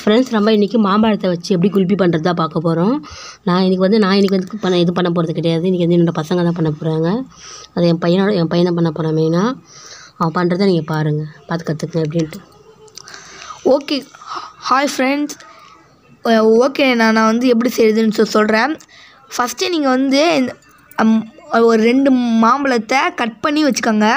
friends நம்ம இன்றைக்கி மாம்பழத்தை வச்சு எப்படி குல்பி பண்ணுறது தான் பார்க்க போகிறோம் நான் இன்றைக்கி வந்து நான் இன்றைக்கி வந்து பண்ண இது பண்ண போகிறது கிடையாது இன்றைக்கி வந்து என்னோடய பசங்க தான் பண்ண போகிறாங்க அது என் பையனோட என் பையன் தான் பண்ண போகிறான் மெயினாக அவன் பண்ணுறதை நீங்கள் பாருங்கள் பார்த்து கற்றுக்குங்க எப்படின்ட்டு ஓகே ஹாய் ஃப்ரெண்ட்ஸ் ஓகே நான் நான் வந்து எப்படி செய்யுதுன்னு சொல் சொல்கிறேன் ஃபஸ்ட்டு நீங்கள் வந்து இந்த, அம், ஒரு ரெண்டு மாம்பழத்தை கட் பண்ணி வச்சுக்கோங்க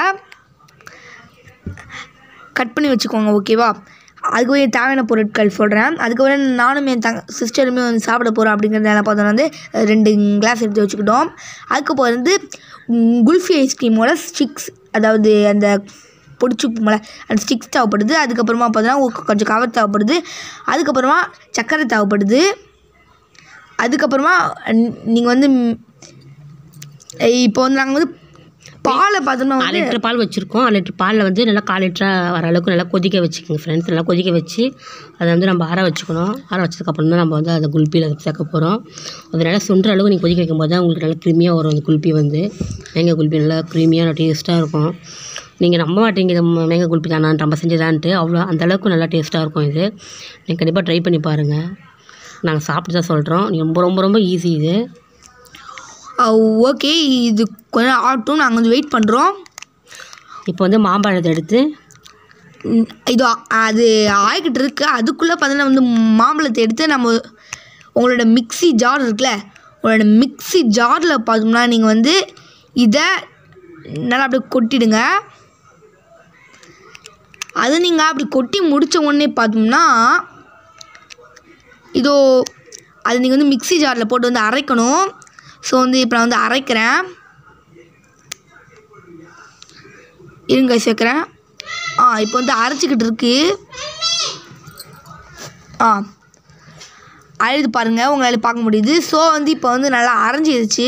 கட் பண்ணி வச்சுக்கோங்க ஓகேவா அதுக்கு கொஞ்சம் தேவையான பொருட்கள் சொல்கிறேன் அதுக்கப்புறம் நானும் என் தங்க சிஸ்டருமே வந்து சாப்பிட போகிறோம் அப்படிங்கிறதால பார்த்தோன்னா வந்து ரெண்டு கிளாஸ் எடுத்து வச்சுக்கிட்டோம் அதுக்கப்புறம் வந்து ம், குல்ஃபி ஐஸ்கிரீமோட ஸ்டிக்ஸ் அதாவது அந்த பொடிச்சுப்போம்ல அந்த ஸ்டிக்ஸ் தேவைப்படுது அதுக்கப்புறமா பார்த்தோன்னா ஒரு கொஞ்சம் கவர் தேவைப்படுது அதுக்கப்புறமா சர்க்கரை தேவைப்படுது அதுக்கப்புறமா நீங்கள் வந்து ம், இப்போ வந்து நாங்கள் வந்து பாலை பார்த்தோம்னா அரை வந்து லிட்டர் பால் வச்சுருக்கோம் அரை லிட்டர் பாலில் வந்து நல்லா கால் லிட்டராக வர அளவுக்கு நல்லா கொதிக்க வச்சுக்கோங்க ஃப்ரெண்ட்ஸ் நல்லா கொதிக்க வச்சு அதை வந்து நம்ம ஆற வச்சுக்கணும் ஆற வச்சதுக்கப்புறம் தான் நம்ம வந்து அதை குல்பியில் சேர்க்க போகிறோம் அது நல்லா சுண்டுற அளவுக்கு நீங்கள் கொதிக்க வைக்கும்போது தான் உங்களுக்கு நல்லா க்ரீமியாக வரும் அந்த குல்பி வந்து மேங்கா குல்பி நல்லா க்ரீமியாக டேஸ்ட்டாக இருக்கும் நீங்கள் நம்ப மாட்டீங்க இது ம- மேங்கா குல்பி தானா நம்ம செஞ்சதான்ட்டு அவ்வளோ அந்த அளவுக்கு நல்லா டேஸ்ட்டாக இருக்கும் இது நீங்கள் கண்டிப்பாக ட்ரை பண்ணி பாருங்கள் நாங்கள் சாப்பிட்டு தான் சொல்கிறோம் ரொம்ப ரொம்ப ரொம்ப ஈஸி இது ஓகே இது கொஞ்சம் ஆகட்டும் நாங்கள் வந்து வெயிட் பண்ணுறோம் இப்போ வந்து மாம்பழத்தை எடுத்து ம், இது ஆ- அது ஆகிக்கிட்டு இருக்கு அதுக்குள்ளே பார்த்தீங்கன்னா வந்து மாம்பழத்தை எடுத்து நம்ம உங்களோட மிக்ஸி ஜார் இருக்குல்ல உங்களோட மிக்ஸி ஜாரில் பார்த்தோம்னா நீங்கள் வந்து இதை நல்லா அப்படியே கொட்டிடுங்க அது நீங்கள் அப்படி கொட்டி முடித்த உடனே பார்த்தோம்னா இதோ அது நீங்கள் வந்து மிக்ஸி ஜாரில் போட்டு வந்து அரைக்கணும் ஸோ வந்து இப்போ நான் வந்து அரைக்கிறேன் இருங்க சேர்க்குறேன் ஆ இப்போ வந்து அரைச்சிக்கிட்டு இருக்கு ஆ அழுது பாருங்கள் உங்களால் பார்க்க முடியுது ஸோ வந்து இப்போ வந்து நல்லா அரைஞ்சிருச்சு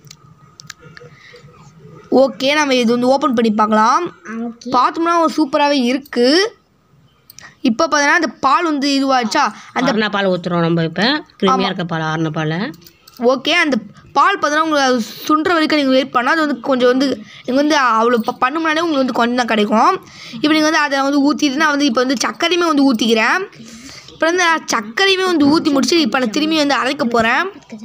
ஓகே நம்ம இது வந்து ஓப்பன் பண்ணி பார்க்கலாம் பார்த்தோம்னா சூப்பராகவே இருக்குது இப்போ பார்த்தீங்கன்னா அந்த பால் வந்து இதுவாச்சா அந்த ஆறுன பால் ஊற்றுறோம் நம்ம இப்போ க்ரீமியாக இருக்க பால் ஆறுன பாலை ஓகே அந்த பால் பார்த்தோன்னா உங்களுக்கு அது சுண்டுற வரைக்கும் நீங்கள் வெயிட் பண்ணால் அது வந்து கொஞ்சம் வந்து நீங்கள் வந்து அவ்வளோ ப- பண்ண முன்னாடியே உங்களுக்கு வந்து கொஞ்சம் தான் கிடைக்கும் இப்போ நீங்கள் வந்து அதை வந்து ஊற்றிட்டு நான் வந்து இப்போ வந்து சர்க்கரையுமே வந்து ஊற்றிக்கிறேன் இப்போ வந்து நான் சர்க்கரையுமே வந்து ஊற்றி முடிச்சு இப்போ நான் திரும்பி வந்து அரைக்க போகிறேன்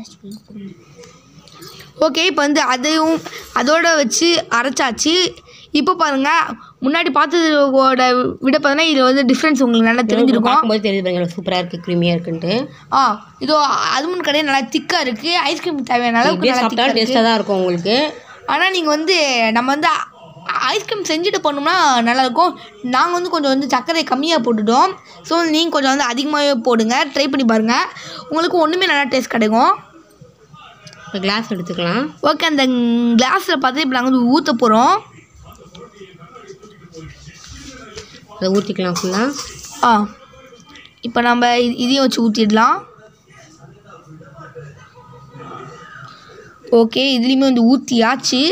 ஓகே இப்போ வந்து அதையும் அதோட வச்சு அரைச்சாச்சு இப்போ பாருங்கள் முன்னாடி பார்த்ததோட விட பார்த்தீங்கன்னா இதில் வந்து டிஃப்ரென்ஸ் உங்களுக்கு நல்லா தெரிஞ்சிருக்கும் பார்க்கும்போது தெரியுது பாருங்க சூப்பராக இருக்குது க்ரீமியாக இருக்குன்ட்டு ஆ இதோ அது முன் கடையே நல்லா திக்காக இருக்குது ஐஸ்கிரீம் தேவையான அளவுக்கு இப்படியே நல்லா சாப்பிட்டா திக்காக இருக்குது டேஸ்ட்டாக தான் இருக்கும் உங்களுக்கு ஆனால் நீங்கள் வந்து நம்ம வந்து ஐஸ்கிரீம் செஞ்சுட்டு பண்ணோம்னா நல்லாயிருக்கும் நாங்கள் வந்து கொஞ்சம் வந்து சர்க்கரை கம்மியாக போட்டுட்டோம் ஸோ நீங்கள் கொஞ்சம் வந்து அதிகமாகவே போடுங்க ட்ரை பண்ணி பாருங்கள் உங்களுக்கு ஒன்றுமே நல்லா டேஸ்ட் கிடைக்கும் இப்போ கிளாஸ் எடுத்துக்கலாம் ஓகே அந்த கிளாஸில் பார்த்து இப்போ நாங்கள் வந்து ஊற்ற போகிறோம் அதை ஊற்றிக்கலாம் ஃபுல்லாக ஆ இப்போ நம்ம இது- இதையும் வச்சு ஊற்றிடலாம் ஓகே இதுலேயுமே வந்து ஊற்றியாச்சு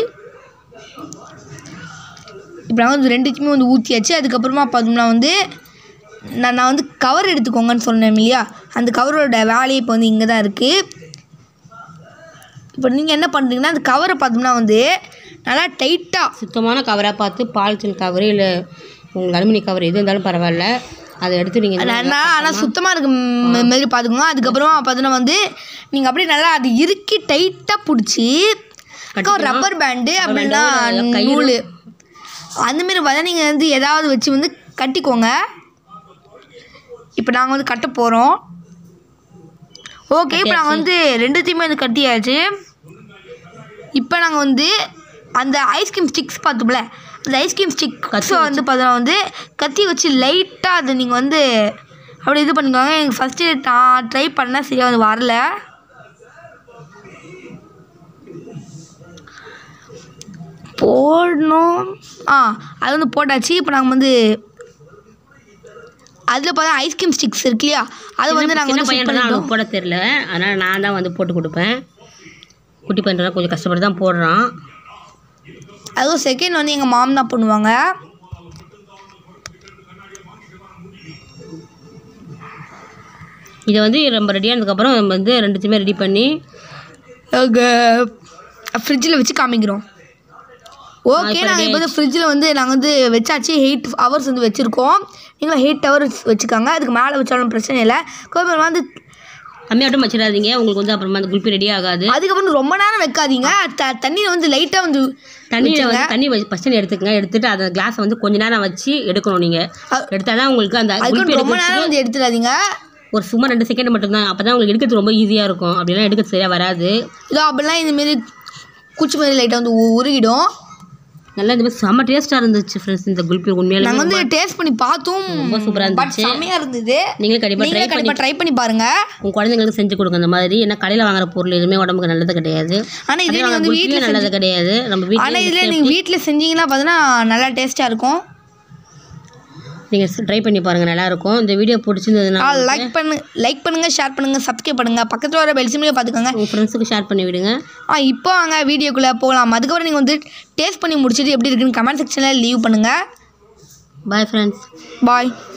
இப்போ நாங்கள் வந்து ரெண்டுத்தையுமே வந்து ஊற்றியாச்சு அதுக்கப்புறமா பார்த்தோம்னா வந்து நான் நான் வந்து கவர் எடுத்துக்கோங்கன்னு சொன்னேன் இல்லையா அந்த கவரோட வேலையை இப்போ வந்து இங்கே தான் இருக்குது இப்போ நீங்கள் என்ன பண்ணுறீங்கன்னா அந்த கவரை பார்த்தோம்னா வந்து நல்லா டைட்டாக சுத்தமான கவராக பார்த்து பாலித்தீன் கவரு இல்லை உங்களுக்கு அலுமினி கவர் எது இருந்தாலும் பரவாயில்ல அதை எடுத்து நீங்கள் நல்லா ஆனால் சுத்தமாக இருக்க ம- மாதிரி பார்த்துக்கோங்க அதுக்கப்புறமா பார்த்தீங்கன்னா வந்து நீங்கள் அப்படியே நல்லா அது இறுக்கி டைட்டாக பிடிச்சி ரப்பர் பேண்டு அப்படின்னா நூல் அந்தமாரி பார்த்தா நீங்கள் வந்து ஏதாவது வச்சு வந்து கட்டிக்கோங்க இப்போ நாங்கள் வந்து கட்ட போகிறோம் ஓகே இப்போ நாங்கள் வந்து ரெண்டுத்தையுமே வந்து கட்டியாச்சு இப்போ நாங்கள் வந்து அந்த ஐஸ்கிரீம் ஸ்டிக்ஸ் பார்த்தோம்ல அந்த ஐஸ்கிரீம் ஸ்டிக்ஸ் வந்து பார்த்தோன்னா வந்து கத்தி வச்சு லைட்டாக அதை நீங்கள் வந்து அப்படி இது பண்ணிக்கோங்க எனக்கு ஃபஸ்ட்டு நான் ட்ரை பண்ணேன் சரியாக வந்து வரல போடணும் ஆ அது வந்து போட்டாச்சு இப்போ நாங்கள் வந்து அதில் பார்த்தா ஐஸ்கிரீம் ஸ்டிக்ஸ் இருக்கு இல்லையா அது வந்து நாங்கள் சின்ன வந்து பையன் ஃபிட் தான் பண்ணிட்டோம் அவனுக்கு போட தெரில அதனால் நான் தான் வந்து போட்டு கொடுப்பேன் குட்டி பையன் கொஞ்சம் கஷ்டப்பட்டு தான் போடுறான் அதுவும் செகண்ட் வந்து எங்கள் மாம் தான் பண்ணுவாங்க இதை வந்து நம்ம ரெடியானதுக்கப்புறம் நம்ம வந்து ரெண்டுத்தையுமே ரெடி பண்ணி ஃப்ரிட்ஜில் வச்சு காமிக்கிறோம் ஓகே நாங்கள் இப்போ வந்து ஃப்ரிட்ஜில் வந்து நாங்கள் வந்து வச்சாச்சு எயிட் ஹவர்ஸ் வந்து வச்சுருக்கோம் நீங்களும் எயிட் ஹவர்ஸ் வச்சுக்கோங்க அதுக்கு மேலே வச்சாலும் பிரச்சனை இல்லை கோபுரம் வந்து கம்மியாட்டும் வச்சிடாதீங்க உங்களுக்கு வந்து அப்புறமா அந்த குல்பி ரெடி ஆகாது அதுக்கப்புறம் ரொம்ப நேரம் வைக்காதீங்க த தண்ணியில் வந்து லைட்டாக வந்து தண்ணியில் வந்து தண்ணி ஃபஸ்ட்டு எடுத்துக்கங்க எடுத்துட்டு அந்த கிளாஸை வந்து கொஞ்ச நேரம் வச்சு எடுக்கணும் நீங்கள் எடுத்தால் தான் உங்களுக்கு அந்த குல்பி அதுக்கு ரொம்ப எடுக்க நேரம் வந்து எடுத்துடாதீங்க ஒரு சும்மா ரெண்டு செகண்ட் மட்டும்தான் அப்போ தான் உங்களுக்கு எடுக்கிறது ரொம்ப ஈஸியாக இருக்கும் அப்படிலாம் எடுக்கிறது சரியாக வராது இதோ அப்படிலாம் இந்தமாரி குச்சி மாதிரி லைட்டாக வந்து உ- உருகிடும் நல்லா இந்த மாதிரி செம்ம டேஸ்ட்டாக இருந்துச்சு ஃப்ரெண்ட்ஸ் இந்த குல்பி உண்மையாலுமே நாங்கள் வந்து டேஸ்ட் பண்ணி பார்த்தோம் ரொம்ப சூப்பராக பட் இருந்துச்சு செம்மையாக இருந்தது நீங்களும் கண்டிப்பாக ட்ரை நீங்களே கண்டிப்பாக ட்ரை பண்ணி பாருங்க உங்கள் குழந்தைங்களுக்கு செஞ்சு கொடுங்க அந்த மாதிரி ஏன்னா கடையில் வாங்குற பொருள் எதுவுமே உடம்புக்கு நல்லது கிடையாது ஆனால் இதே கடையில் நீங்கள் வாங்குற வந்து குல்பியும் வீட்டில் நல்லது கிடையாது நம்ம ஆனால் வீட்டில் இதில் நீங்கள் வீட்டில் செஞ்சீங்கன்னா பார்த்தீங்கன்னா நல்லா டேஸ்ட்டாக இருக்கும் நீங்கள் ட்ரை பண்ணி பாருங்கள் நல்லாயிருக்கும் இந்த வீடியோ பிடிச்சிருந்ததுன்னா லைக் பண்ணு லைக் பண்ணுங்கள் ஷேர் பண்ணுங்கள் சப்ஸ்கிரைப் பண்ணுங்கள் பக்கத்தில் வர பெல்சிமிலே பார்த்துக்கோங்க உங்கள் ஃப்ரெண்ட்ஸுக்கு ஷேர் பண்ணி விடுங்க ஆ இப்போ வாங்க வீடியோக்குள்ளே போகலாம் அதுக்கப்புறம் நீங்கள் வந்து டேஸ்ட் பண்ணி முடிச்சுட்டு எப்படி இருக்குன்னு கமெண்ட் செக்ஷனில் லீவ் பண்ணுங்கள் பாய் ஃப்ரெண்ட்ஸ் பாய்